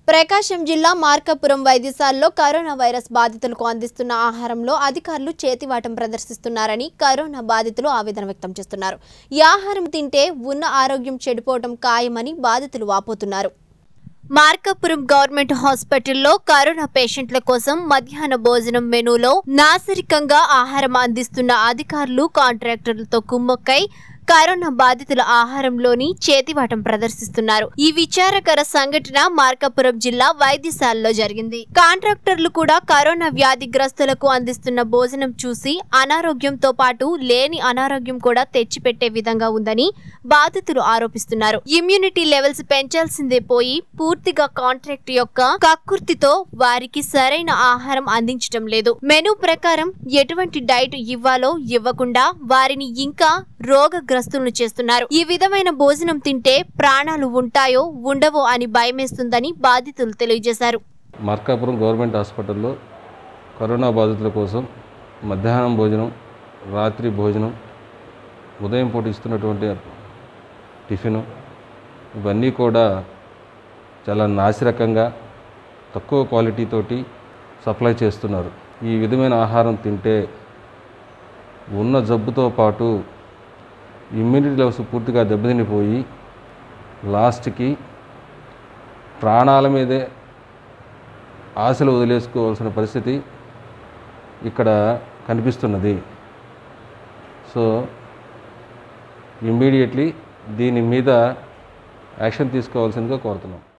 ప్రకాశం జిల్లా మార్కాపురం వైద్యశాలలో corona virus బాధితులకు అందిస్తున్న ఆహారంలో అధికారులు చేతివాటం ప్రదర్శిస్తున్నారని కరోనా బాధితులు ఆవేదన వ్యక్తం చేస్తున్నారు ఈ ఆహారం తింటే ఉన్న ఆరోగ్యం చెడిపోవడం ఖాయమని బాధితులు వాపోతున్నారు మార్కాపురం గవర్నమెంట్ హాస్పిటల్లో కరోనా పేషెంట్ల కోసం మధ్యాహ్న భోజనం మెనూలో నాసరికంగా ఆహారం అందిస్తున్న అధికారులు కాంట్రాక్టర్లతో కుమ్మక్కై కరోనా బాధితుల ఆహారంలోని చేతివాటం ప్రదర్శిస్తున్నారు ఈ విచారకర సంఘటన మార్కాపురం జిల్లా వైద్యశాలలో జరిగింది కాంట్రాక్టర్లు కూడా కరోనా వ్యాధిగ్రస్తులకు అందిస్తున్న భోజనం చూసి అనారోగ్యంతో పాటు లేని అనారోగ్యం కూడా తెచ్చిపెట్టే విధంగా ఉందని బాధితులు ఆరోపిస్తున్నారు ఇమ్యూనిటీ లెవెల్స్ పెంచాల్సిందే పోయి పూర్తిగా కాంట్రాక్ట్ యొక్క కక్కుర్తితో వారికి సరైన ఆహారం అందించడం లేదు మెనూ ప్రకారం ఎటువంటి డైట్ ఇవ్వాలో ఇవ్వకుండా వారిని ఇంకా రోగగ్రస్తులను చేస్తున్నారు ఈ విధమైన భోజనం తింటే ప్రాణాలు ఉంటాయో ఉండవో అని భయమేస్తుందని బాధితులు తెలియజేశారు మార్కాపురం గవర్నమెంట్ హాస్పిటల్లో కరోనా బాధితుల కోసం మధ్యాహ్నం భోజనం రాత్రి భోజనం ఉదయం పూట ఇస్తున్నటువంటి టిఫిను ఇవన్నీ కూడా చాలా నాసిరకంగా తక్కువ క్వాలిటీ తోటి సప్లై చేస్తున్నారు ఈ విధమైన ఆహారం తింటే ఉన్న జబ్బుతో పాటు ఇమ్యూనిటీ లెవెల్స్ పూర్తిగా దెబ్బతినిపోయి లాస్ట్కి ప్రాణాల మీదే ఆశలు వదిలేసుకోవాల్సిన పరిస్థితి ఇక్కడ కనిపిస్తున్నది సో ఇమ్మీడియట్లీ దీని మీద యాక్షన్ తీసుకోవాల్సిందిగా కోరుతున్నాం